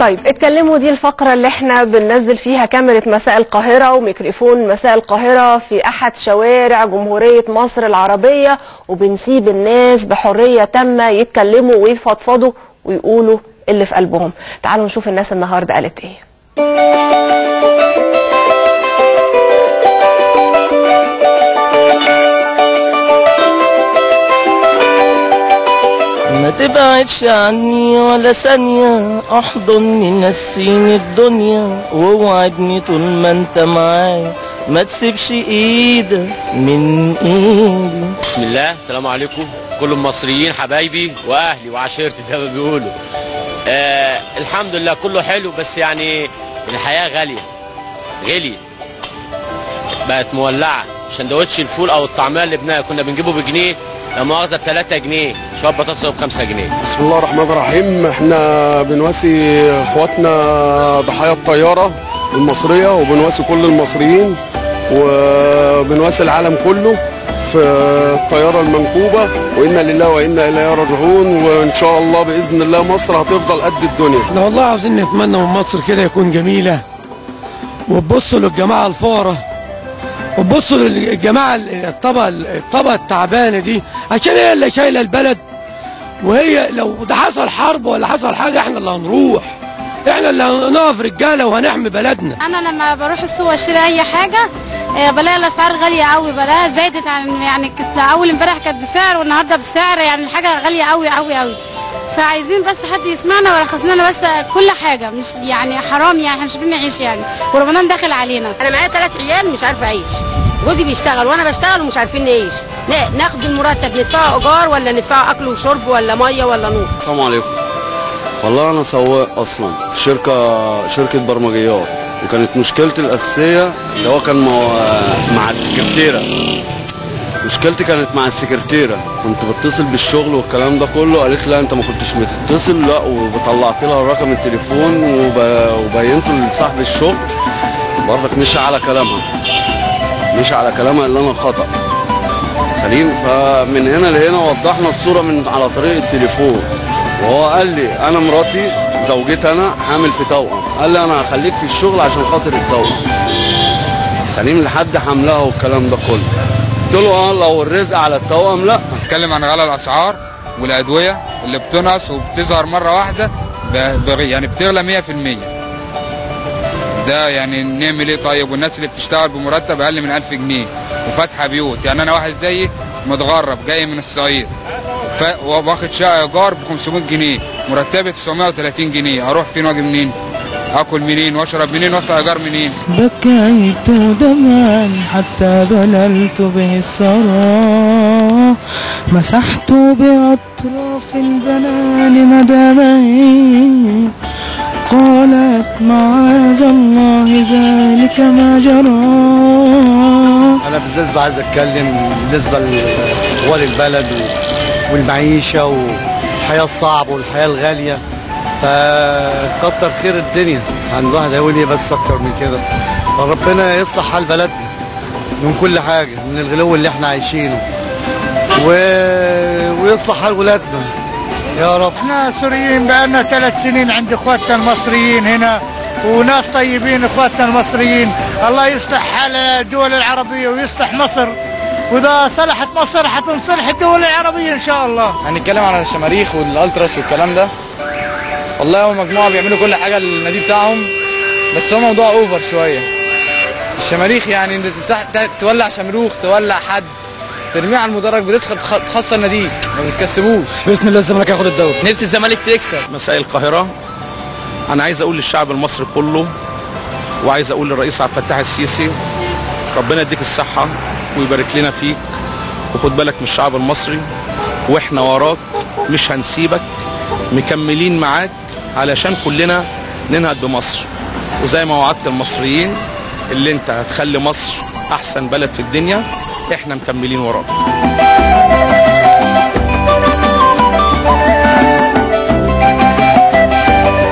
طيب اتكلموا دي الفقرة اللي احنا بننزل فيها كاميرا مساء القاهرة وميكروفون مساء القاهرة في أحد شوارع جمهورية مصر العربية وبنسيب الناس بحرية تامة يتكلموا ويفضفضوا ويقولوا اللي في قلبهم تعالوا نشوف الناس النهاردة قالت ايه ما تبعدش عني ولا ثانية احضني نسيني الدنيا ووعدني طول ما انت معايا ما تسيبش ايدك من ايدي بسم الله السلام عليكم كل المصريين حبايبي واهلي وعشيرتي زي ما بيقولوا آه الحمد لله كله حلو بس يعني الحياه غاليه غلي بقت مولعه سندوتش الفول او الطعميه اللي بنا كنا بنجيبه بجنيه لا مؤاخذه ب 3 جنيه شويه بطاطس ب 5 جنيه بسم الله الرحمن الرحيم احنا بنواسي اخواتنا ضحايا الطيارة المصرية وبنواسي كل المصريين وبنواسي العالم كله في الطيارة المنكوبة وإنا لله وإنا إليه راجعون وإن شاء الله بإذن الله مصر هتفضل قد الدنيا احنا والله عاوزين نتمنى من مصر كده يكون جميلة وتبصوا للجماعة الفقراء وتبصوا للجماعة الطبقة الطبقة التعبانة دي عشان هي اللي شايلة البلد وهي لو ده حصل حرب ولا حصل حاجة احنا اللي هنروح احنا اللي هنقف رجالة وهنحمي بلدنا انا لما بروح السوق اشتري اي حاجه آه، بلاقي الاسعار غاليه قوي بلاقيها زادت عن يعني كانت اول امبارح كانت بسعر والنهارده بسعر يعني الحاجه غاليه قوي قوي قوي فعايزين بس حد يسمعنا ويرخص لنا بس كل حاجه مش يعني حرام يعني احنا مش عارفين نعيش يعني ورمضان داخل علينا انا معايا ثلاث عيال مش عارفه اعيش جوزي بيشتغل وانا بشتغل ومش عارفين نعيش نا- ناخد المرتب ندفعه ايجار ولا ندفعه اكل وشرب ولا ميه ولا نور السلام عليكم والله انا سواق اصلا في شركه شركه برمجيات وكانت مشكلتي الاساسيه اللي هو كان مع, مع السكرتيره مشكلتي كانت مع السكرتيره كنت بتصل بالشغل والكلام ده كله قالت لا انت ما كنتش بتتصل لا وطلعت لها رقم التليفون وب- وبينته لصاحب الشغل برضك مشي على كلامها مشي على كلامها اللي انا خطأ سليم فمن هنا لهنا وضحنا الصورة من على طريق التليفون وهو قال لي انا مراتي زوجتي انا حامل في توأم قال لي انا هخليك في الشغل عشان خاطر التوأم سليم لحد حملها والكلام ده كله قلت له اه لو الرزق على التوأم لا بتكلم عن غلاء الاسعار والادويه اللي بتنقص وبتظهر مره واحده ب- بغ- يعني بتغلى 100% ده يعني نعمل ايه طيب والناس اللي بتشتغل بمرتب اقل من 1000 جنيه وفاتحه بيوت يعني انا واحد زيي متغرب جاي من الصعيد ف- واخد شقه ايجار ب 500 جنيه مرتبي 930 جنيه اروح فين واجي منين اكل منين واشرب منين وادفع ايجار منين بكيت دمعا حتى بللت به الثرى مسحت بأطراف البنان مدامي قالت معاذ الله ذلك ما جرى انا بالنسبه عايز اتكلم بالنسبه لاحوال البلد و- والمعيشه والحياه الصعبه والحياه الغاليه فكتر خير الدنيا عن الواحد هيقول ايه بس اكتر من كده فربنا يصلح حال بلدنا من كل حاجه من الغلو اللي احنا عايشينه و... ويصلح حال ولادنا يا رب احنا سوريين بقالنا ثلاث سنين عند اخواتنا المصريين هنا وناس طيبين اخواتنا المصريين الله يصلح حال الدول العربيه ويصلح مصر واذا صلحت مصر حتنصلح الدول العربيه ان شاء الله هنتكلم عن الشماريخ والالتراس والكلام ده والله هو مجموعه بيعملوا كل حاجه للنادي بتاعهم بس هو موضوع اوفر شويه الشماريخ يعني انت تفتح ت- تولع شمروخ تولع حد ترميه على المدرج بتسخن تخ- تخسر ناديك ما بتكسبوش بإذن الله الزمالك هياخد الدوري نفسي الزمالك تكسب مساء القاهرة أنا عايز أقول للشعب المصري كله وعايز أقول للرئيس عبد الفتاح السيسي ربنا يديك الصحة ويبارك لنا فيك وخد بالك من الشعب المصري وإحنا وراك مش هنسيبك مكملين معاك علشان كلنا ننهض بمصر وزي ما وعدت المصريين اللي انت هتخلي مصر أحسن بلد في الدنيا إحنا مكملين وراك